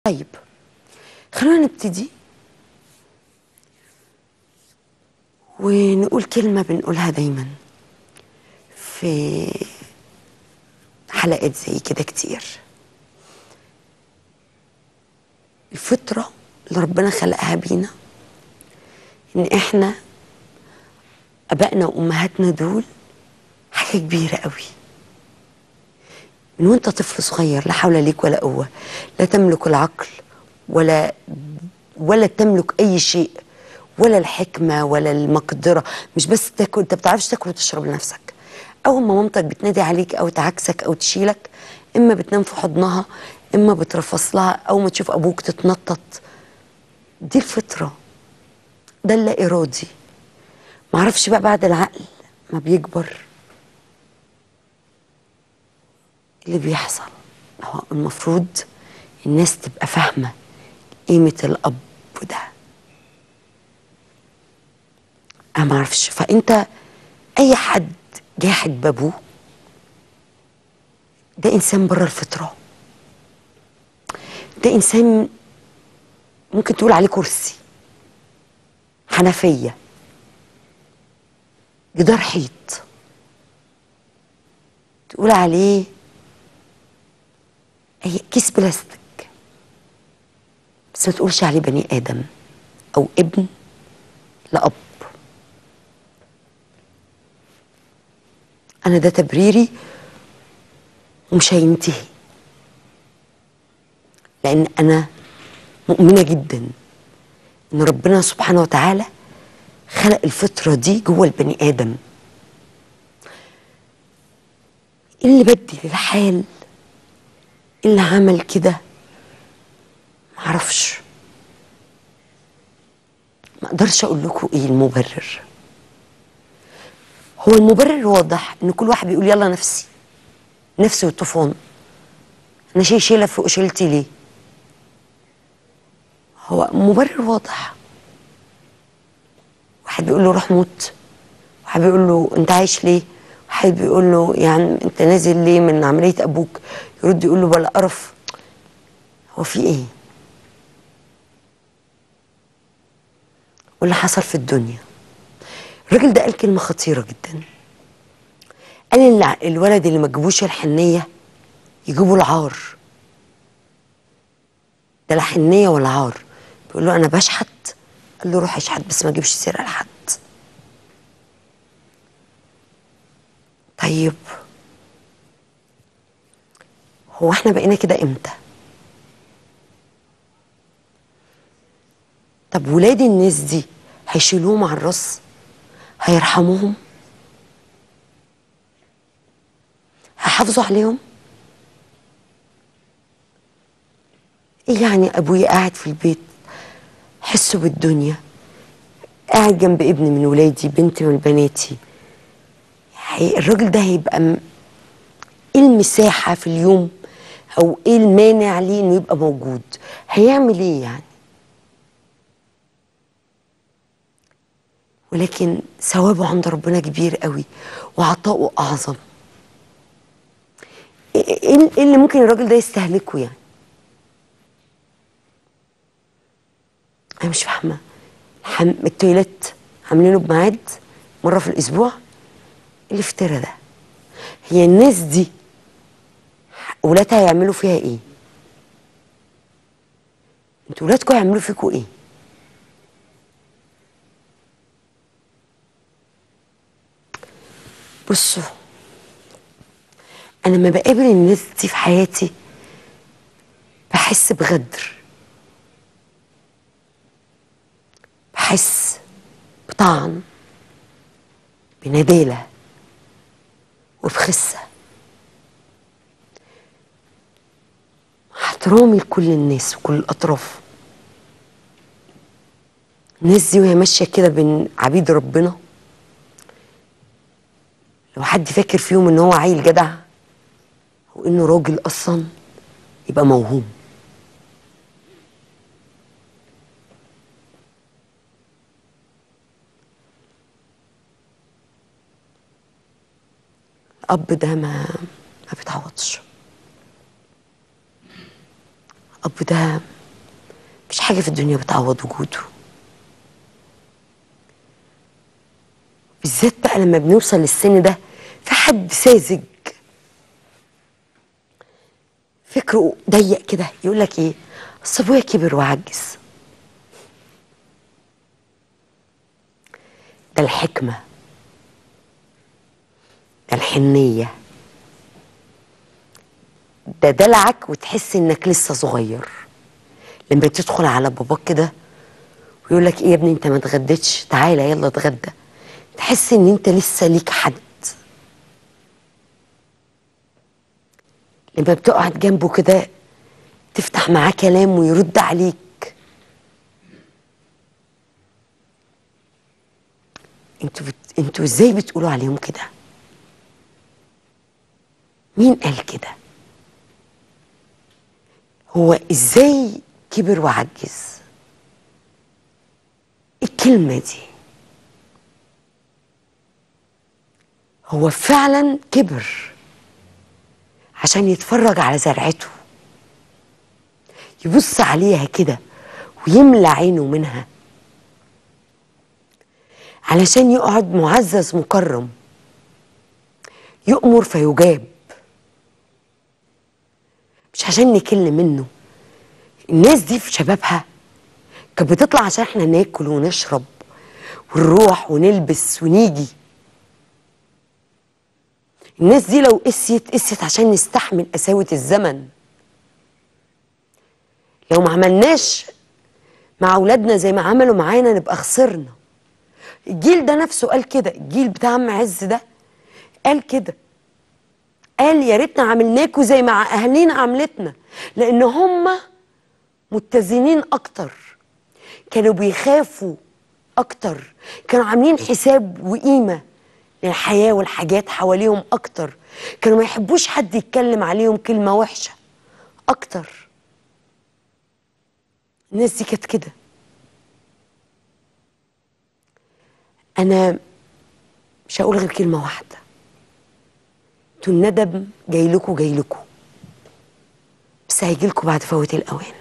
طيب خلونا نبتدي ونقول كلمة بنقولها دايما في حلقات زي كده كتير الفطرة اللي ربنا خلقها بينا ان احنا ابائنا وامهاتنا دول حاجة كبيرة قوي من وانت طفل صغير لا حول ليك ولا قوة لا تملك العقل ولا ولا تملك اي شيء ولا الحكمة ولا المقدرة مش بس تاكل انت بتعرفش تاكل وتشرب لنفسك اول ما مامتك بتنادي عليك او تعكسك او تشيلك اما بتنام في حضنها اما بترفص لها او ما تشوف ابوك تتنطط دي الفطرة ده اللا ارادي معرفش بقى بعد العقل ما بيكبر اللي بيحصل هو المفروض الناس تبقى فاهمة قيمة الأب ده أنا معرفش فأنت أي حد جاحد بابوه ده إنسان بره الفطرة ده إنسان ممكن تقول عليه كرسي حنفية جدار حيط تقول عليه أي كيس بلاستيك بس ما تقولش عليه بني آدم أو ابن لأب أنا ده تبريري ومش هينتهي لأن أنا مؤمنة جدا إن ربنا سبحانه وتعالى خلق الفطرة دي جوه البني آدم اللي بدل الحال اللي عمل كده معرفش ما اقدرش اقول لكم ايه المبرر هو المبرر واضح ان كل واحد بيقول يلا نفسي نفسي والطوفان انا شيء شيله فوق شيلتي ليه هو مبرر واضح واحد بيقول له روح موت واحد بيقول له انت عايش ليه واحد بيقول له يعني انت نازل ليه من عمليه ابوك يرد يقول له بلا قرف هو في ايه واللي حصل في الدنيا الراجل ده قال كلمه خطيره جدا قال ان الولد اللي ما جابوش الحنيه يجيبوا العار ده لا حنيه ولا عار بيقول له انا بشحت قال له روح اشحت بس ما تجيبش سيره لحد طيب هو احنا بقينا كده امتى طب ولاد الناس دي هيشيلوهم على الراس هيرحموهم هيحافظوا عليهم ايه يعني ابويا قاعد في البيت حسه بالدنيا قاعد جنب ابن من ولادي بنت من بناتي الراجل ده هيبقى م... ايه المساحة في اليوم او ايه المانع ليه انه يبقى موجود هيعمل ايه يعني ولكن ثوابه عند ربنا كبير قوي وعطاؤه اعظم ايه اللي ممكن الراجل ده يستهلكه يعني انا مش فاهمه حم... التويليت عاملينه بميعاد مره في الاسبوع الافتراء ده هي الناس دي ولادها هيعملوا فيها ايه انتوا ولادكم هيعملوا فيكم ايه بصوا انا لما بقابل الناس دي في حياتي بحس بغدر بحس بطعن بندالة وبخسة احترامي لكل الناس وكل الأطراف الناس دي وهي ماشية كده بين عبيد ربنا لو حد فاكر فيهم ان هو عيل جدع وانه راجل اصلا يبقى موهوم الاب ده ما ما بيتعوضش الاب ده مفيش حاجة في الدنيا بتعوض وجوده بالذات بقى لما بنوصل للسن ده في حد ساذج فكره ضيق كده يقول لك ايه اصل ابويا كبر وعجز ده الحكمه ده الحنيه ده دلعك وتحس انك لسه صغير لما تدخل على باباك كده ويقول لك ايه يا ابني انت ما اتغديتش تعالى يلا اتغدى تحس ان انت لسه ليك حد لما بتقعد جنبه كده تفتح معاه كلام ويرد عليك انتوا بت... انتوا ازاي بتقولوا عليهم كده مين قال كده هو ازاي كبر وعجز الكلمه دي هو فعلا كبر عشان يتفرج على زرعته يبص عليها كده ويملى عينه منها علشان يقعد معزز مكرم يؤمر فيجاب مش عشان نكل منه الناس دي في شبابها كانت بتطلع عشان احنا ناكل ونشرب ونروح ونلبس ونيجي الناس دي لو قسيت قسيت عشان نستحمل قساوة الزمن لو ما عملناش مع اولادنا زي ما عملوا معانا نبقى خسرنا الجيل ده نفسه قال كده الجيل بتاع عم عز ده قال كده قال يا ريتنا عملناكوا زي ما اهالينا عملتنا لان هم متزنين اكتر كانوا بيخافوا اكتر كانوا عاملين حساب وقيمه للحياه والحاجات حواليهم اكتر كانوا ما يحبوش حد يتكلم عليهم كلمه وحشه اكتر الناس دي كانت كده انا مش هقول غير كلمه واحده انتوا الندم جاي لكم جاي لكم بس هيجي لكم بعد فوات الاوان